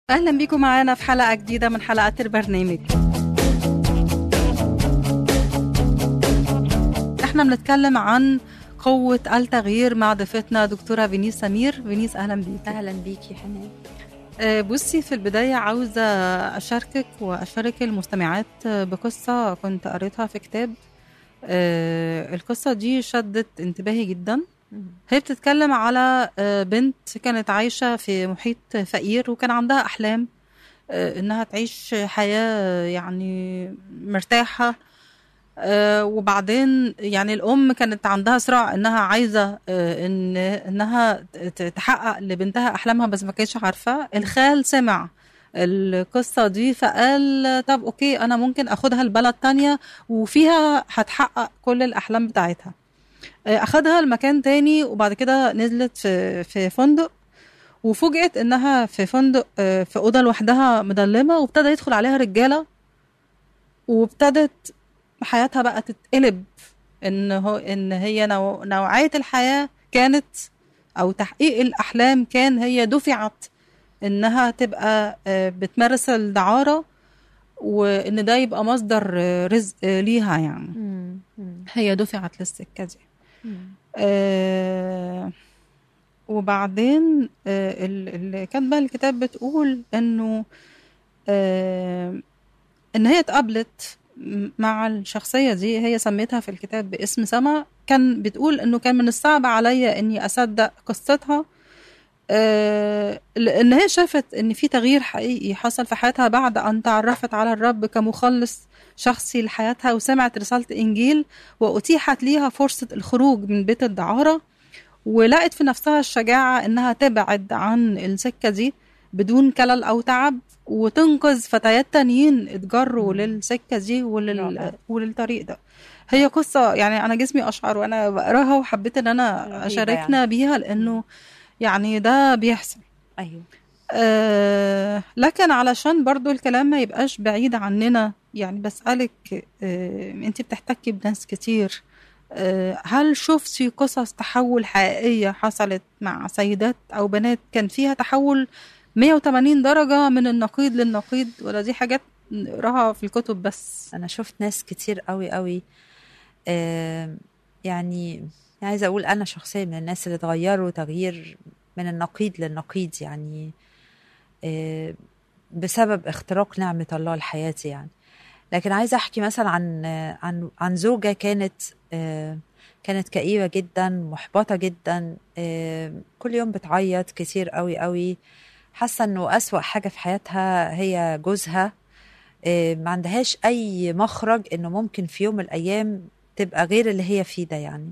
أهلا بيكم معانا في حلقة جديدة من حلقات البرنامج احنا بنتكلم عن قوة التغيير مع ضيفتنا دكتورة فينيس سمير فينيس أهلا بيك اهلا بيكي حنان آه، بصي في البداية عاوزة أشاركك وأشارك المستمعات بقصة كنت قريتها في كتاب آه، القصة دي شدت انتباهي جدا هي بتتكلم على آه، بنت كانت عايشة في محيط فقير وكان عندها أحلام آه، إنها تعيش حياة يعني مرتاحة آه، وبعدين يعني الأم كانت عندها صراع إنها عايزة آه، إن إنها ت- تحقق لبنتها أحلامها بس ما كانتش عارفة الخال سمع القصة دي فقال طب أوكي أنا ممكن أخدها لبلد تانية وفيها هتحقق كل الأحلام بتاعتها اخدها لمكان تاني وبعد كده نزلت في في فندق وفوجئت انها في فندق آه، في اوضه لوحدها مظلمه وابتدى يدخل عليها رجاله وابتدت حياتها بقى تتقلب ان هو ان هي نوع نوعيه الحياه كانت او تحقيق الاحلام كان هي دفعت انها تبقى آه، بتمارس الدعاره وان ده يبقى مصدر آه، رزق آه، ليها يعني مم. مم. هي دفعت للسكه دي مم. آه وبعدين آه ال- اللي كاتبه الكتاب بتقول انه آه ان هي اتقابلت م- مع الشخصيه دي هي سميتها في الكتاب باسم سما كان بتقول انه كان من الصعب عليا اني اصدق قصتها آه لان هي شافت ان في تغيير حقيقي حصل في حياتها بعد ان تعرفت على الرب كمخلص شخصي لحياتها وسمعت رساله انجيل واتيحت ليها فرصه الخروج من بيت الدعاره ولقت في نفسها الشجاعه انها تبعد عن السكه دي بدون كلل او تعب وتنقذ فتيات تانيين اتجروا مم. للسكه دي ولل... رائع. وللطريق ده هي قصه يعني انا جسمي اشعر وانا بقراها وحبيت ان انا رهيبة اشاركنا يعني. بيها لانه يعني ده بيحصل ايوه آه لكن علشان برضو الكلام ما يبقاش بعيد عننا يعني بسألك آه انت بتحتكي بناس كتير آه هل شفتي قصص تحول حقيقية حصلت مع سيدات أو بنات كان فيها تحول 180 درجة من النقيض للنقيض ولا دي حاجات نقراها في الكتب بس انا شفت ناس كتير قوي قوي آم، يعني عايزه اقول انا شخصيا من الناس اللي اتغيروا تغيير من النقيض للنقيض يعني آه، بسبب اختراق نعمه الله لحياتي يعني لكن عايزه احكي مثلا عن عن عن زوجه كانت آه، كانت كئيبه جدا محبطه جدا آه، كل يوم بتعيط كتير قوي قوي حاسه انه اسوا حاجه في حياتها هي جوزها آه، ما عندهاش اي مخرج انه ممكن في يوم من الايام تبقى غير اللي هي فيه ده يعني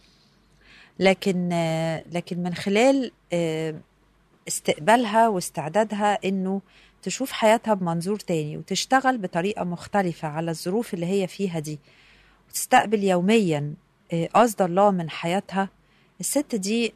لكن آه، لكن من خلال آه، استقبالها واستعدادها انه تشوف حياتها بمنظور تاني وتشتغل بطريقة مختلفة على الظروف اللي هي فيها دي وتستقبل يوميا آه، قصد الله من حياتها الست دي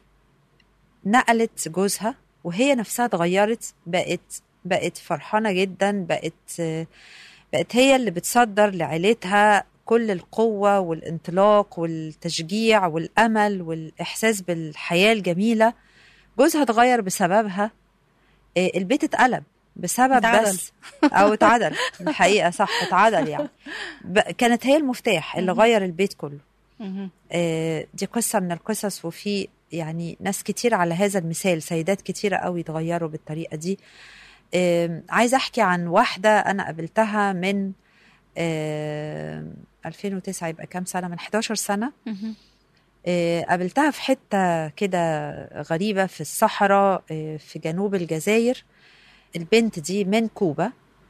نقلت جوزها وهي نفسها اتغيرت بقت بقت فرحانة جدا بقت آه، بقت هي اللي بتصدر لعيلتها كل القوة والانطلاق والتشجيع والأمل والإحساس بالحياة الجميلة جوزها اتغير بسببها آه، البيت اتقلب بسبب اتعدل. بس او اتعدل الحقيقه صح اتعدل يعني ب- كانت هي المفتاح اللي مهم. غير البيت كله مهم. آه، دي قصه من القصص وفي يعني ناس كتير على هذا المثال سيدات كتيرة قوي اتغيروا بالطريقه دي آم، عايزه احكي عن واحده انا قابلتها من آم، 2009 يبقى كام سنه من 11 سنه مهم. آه، قابلتها في حتة كده غريبة في الصحراء آه، في جنوب الجزائر البنت دي من كوبا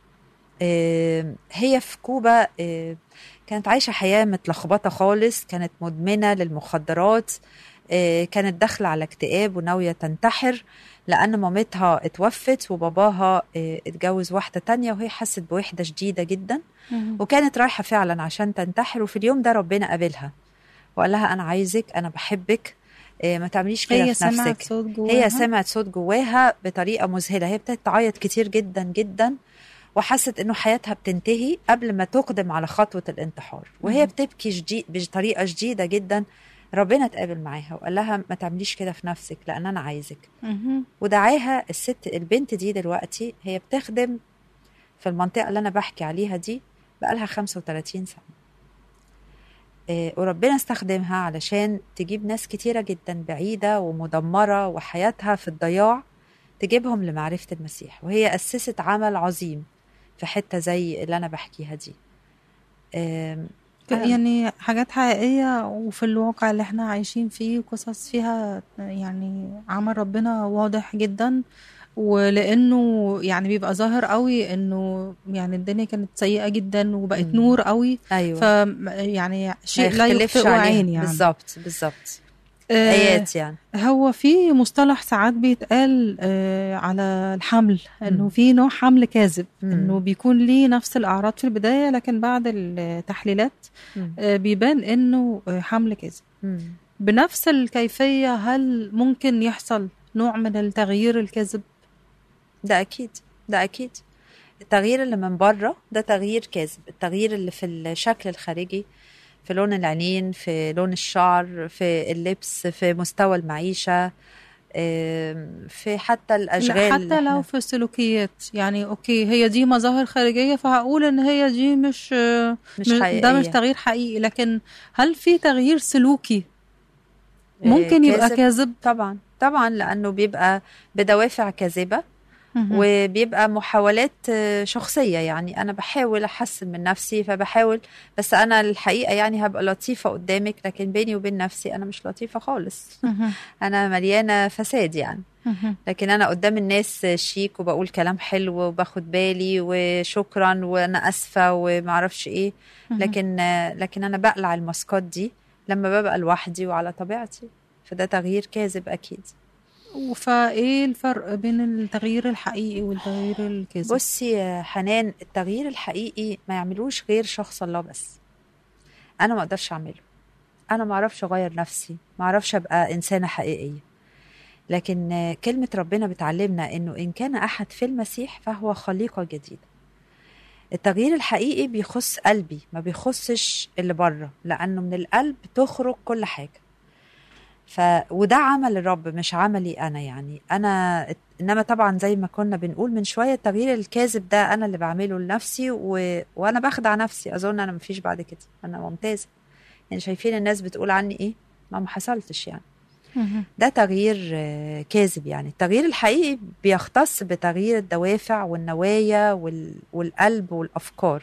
آه، هي في كوبا آه، كانت عايشة حياة متلخبطة خالص كانت مدمنة للمخدرات آه، كانت داخلة على اكتئاب وناوية تنتحر لأن مامتها اتوفت وباباها آه، اتجوز واحدة تانية وهي حست بوحدة شديدة جدا مهم. وكانت رايحة فعلا عشان تنتحر وفي اليوم ده ربنا قابلها وقال لها أنا عايزك أنا بحبك إيه، ما تعمليش كده هي في نفسك سمعت صوت جواها هي سمعت صوت جواها بطريقة مذهلة هي ابتدت تعيط كتير جدا جدا وحست انه حياتها بتنتهي قبل ما تقدم على خطوة الانتحار وهي مهم. بتبكي جديد بطريقة شديدة جدا ربنا اتقابل معاها وقال لها ما تعمليش كده في نفسك لان انا عايزك مهم. ودعاها الست البنت دي دلوقتي هي بتخدم في المنطقة اللي أنا بحكي عليها دي بقالها 35 سنة إيه، وربنا استخدمها علشان تجيب ناس كتيرة جدا بعيدة ومدمرة وحياتها في الضياع تجيبهم لمعرفة المسيح وهي أسست عمل عظيم في حتة زي اللي أنا بحكيها دي آم، أنا- يعني حاجات حقيقية وفي الواقع اللي احنا عايشين فيه قصص فيها يعني عمل ربنا واضح جدا ولانه يعني بيبقى ظاهر قوي انه يعني الدنيا كانت سيئة جدا وبقت مم. نور قوي أيوة ف يعني ما شيء لا يختلفش يخطئ عليها. عين يعني بالظبط بالظبط آه، آيات يعني هو في مصطلح ساعات بيتقال آه، على الحمل انه مم. في نوع حمل كاذب مم. انه بيكون ليه نفس الاعراض في البدايه لكن بعد التحليلات مم. آه، بيبان انه آه، حمل كاذب مم. بنفس الكيفيه هل ممكن يحصل نوع من التغيير الكاذب ده اكيد ده اكيد التغيير اللي من بره ده تغيير كاذب التغيير اللي في الشكل الخارجي في لون العينين في لون الشعر في اللبس في مستوى المعيشة آم، في حتى الأشغال لا اللي حتى لو احنا- في السلوكيات يعني اوكي هي دي مظاهر خارجيه فهقول ان هي دي مش آه، مش ده مش حقيقية تغيير حقيقي لكن هل في تغيير سلوكي آه، ممكن يبقى كاذب. كاذب طبعا طبعا لأنه بيبقى بدوافع كاذبة مهم. وبيبقى محاولات آه، شخصية يعني أنا بحاول أحسن من نفسي فبحاول بس أنا الحقيقة يعني هبقى لطيفة قدامك لكن بيني وبين نفسي أنا مش لطيفة خالص مهم. أنا مليانة فساد يعني مهم. لكن أنا قدام الناس شيك وبقول كلام حلو وباخد بالي وشكرا وأنا أسفة ومعرفش إيه مهم. لكن آه، لكن أنا بقلع الماسكات دي لما ببقى لوحدي وعلى طبيعتي فده تغيير كاذب أكيد فايه الفرق بين التغيير الحقيقي والتغيير الكاذب بصي يا حنان التغيير الحقيقي ما يعملوش غير شخص الله بس انا ما اقدرش اعمله انا ما اعرفش اغير نفسي ما اعرفش ابقى انسانه حقيقيه لكن آه، كلمه ربنا بتعلمنا انه ان كان احد في المسيح فهو خليقه جديده التغيير الحقيقي بيخص قلبي ما بيخصش اللي بره لانه من القلب تخرج كل حاجه ف وده عمل الرب مش عملي انا يعني انا انما طبعا زي ما كنا بنقول من شويه التغيير الكاذب ده انا اللي بعمله لنفسي و... وانا بخدع نفسي اظن انا مفيش بعد كده انا ممتازه يعني شايفين الناس بتقول عني ايه ما ما حصلتش يعني مهم. ده تغيير آه، كاذب يعني التغيير الحقيقي بيختص بتغيير الدوافع والنوايا وال... والقلب والافكار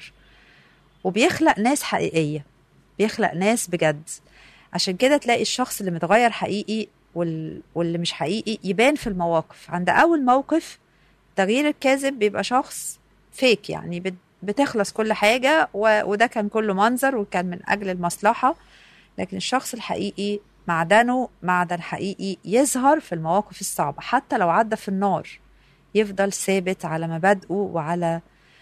وبيخلق ناس حقيقيه بيخلق ناس بجد عشان كده تلاقي الشخص اللي متغير حقيقي وال... واللي مش حقيقي يبان في المواقف عند اول موقف التغيير الكاذب بيبقى شخص فيك يعني بت... بتخلص كل حاجه و... وده كان كله منظر وكان من اجل المصلحه لكن الشخص الحقيقي معدنه معدن حقيقي يظهر في المواقف الصعبة حتى لو عدى في النار يفضل ثابت على مبادئه وعلى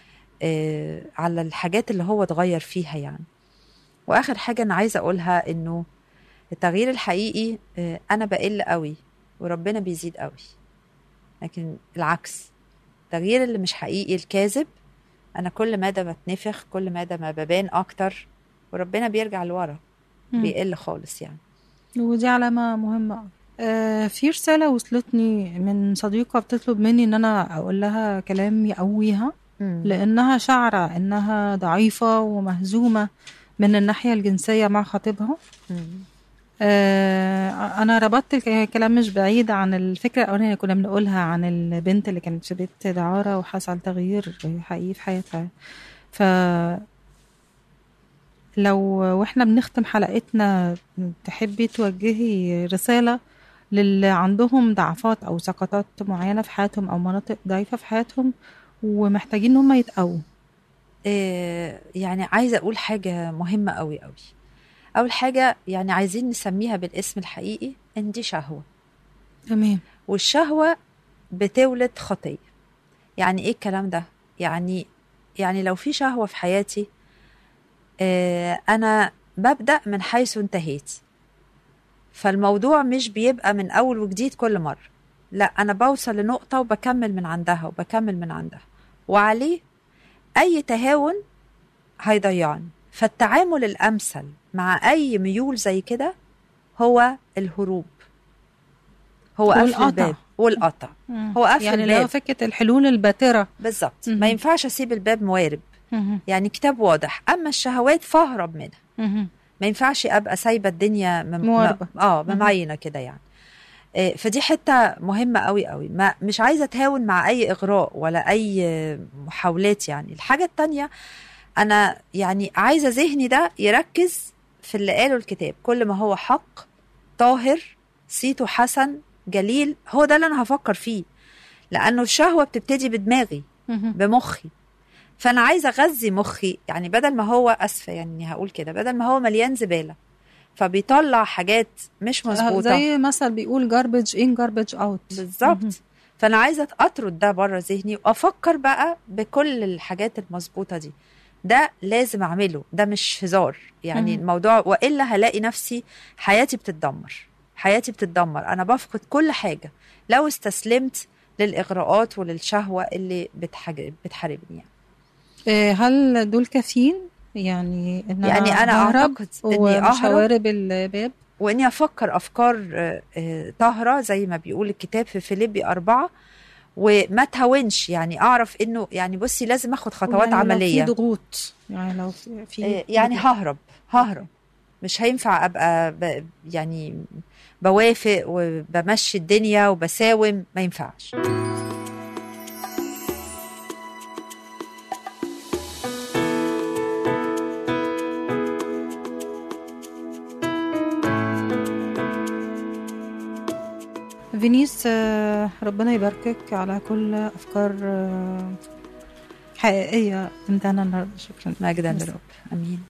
آه على الحاجات اللي هو اتغير فيها يعني واخر حاجة انا عايزة اقولها انه التغيير الحقيقي آه انا بقل قوي وربنا بيزيد قوي لكن العكس التغيير اللي مش حقيقي الكاذب انا كل مدى بتنفخ كل مدى ما ببان اكتر وربنا بيرجع لورا مم. بيقل خالص يعني ودي علامة مهمة أوي. آه في رسالة وصلتني من صديقة بتطلب مني ان انا اقول لها كلام يقويها لانها شعرة انها ضعيفة ومهزومة من الناحية الجنسية مع خطيبها مم. آه انا ربطت الك- الكلام مش بعيد عن الفكرة الاولانية اللي كنا بنقولها عن البنت اللي كانت في بيت دعارة وحصل تغيير حقيقي في حياتها ف لو واحنا بنختم حلقتنا تحبي توجهي رسالة للي عندهم ضعفات أو سقطات معينة في حياتهم أو مناطق ضعيفة في حياتهم ومحتاجين إن هم يتقووا آه، يعني عايزه اقول حاجه مهمه قوي قوي اول حاجه يعني عايزين نسميها بالاسم الحقيقي ان دي شهوه تمام والشهوه بتولد خطيه يعني ايه الكلام ده يعني يعني لو في شهوه في حياتي آه، انا ببدا من حيث انتهيت فالموضوع مش بيبقى من اول وجديد كل مره لا انا بوصل لنقطه وبكمل من عندها وبكمل من عندها وعليه اي تهاون هيضيعني فالتعامل الامثل مع اي ميول زي كده هو الهروب هو قفل والقطع. الباب والقطع مم. هو قفل يعني اللي هو الباب. فكره الحلول الباتره بالظبط مهم. ما ينفعش اسيب الباب موارب مهم. يعني كتاب واضح اما الشهوات فاهرب منها مهم. ما ينفعش ابقى سايبه الدنيا مم... مواربة. م... اه مهم. ممعينه كده يعني آه، فدي حته مهمه قوي قوي ما مش عايزه اتهاون مع اي اغراء ولا اي آه، محاولات يعني الحاجه التانية انا يعني عايزه ذهني ده يركز في اللي قاله الكتاب كل ما هو حق طاهر صيته حسن جليل هو ده اللي انا هفكر فيه لانه الشهوه بتبتدي بدماغي مهم. بمخي فانا عايزه اغذي مخي يعني بدل ما هو اسفه يعني هقول كده بدل ما هو مليان زباله فبيطلع حاجات مش مظبوطه زي مثل بيقول garbage in garbage out بالظبط فانا عايزه اطرد ده بره ذهني وافكر بقى بكل الحاجات المظبوطه دي ده لازم اعمله ده مش هزار يعني مهم. الموضوع والا هلاقي نفسي حياتي بتتدمر حياتي بتتدمر انا بفقد كل حاجه لو استسلمت للاغراءات وللشهوه اللي بتحج... بتحاربني يعني. آه، هل دول كافيين يعني ان يعني انا أهرب اعتقد اني ومش اهرب هوارب الباب واني افكر افكار آه، آه، طاهره زي ما بيقول الكتاب في فيليبي أربعة وما تهونش يعني اعرف انه يعني بصي لازم اخد خطوات يعني عمليه لو في ضغوط يعني لو في, في آه، يعني ضغوط. ههرب ههرب مش هينفع ابقى ب يعني بوافق وبمشي الدنيا وبساوم ما ينفعش فينيس آه، ربنا يباركك على كل افكار آه، حقيقيه قدمتها لنا النهارده شكرا مجدا ميرسي. للرب امين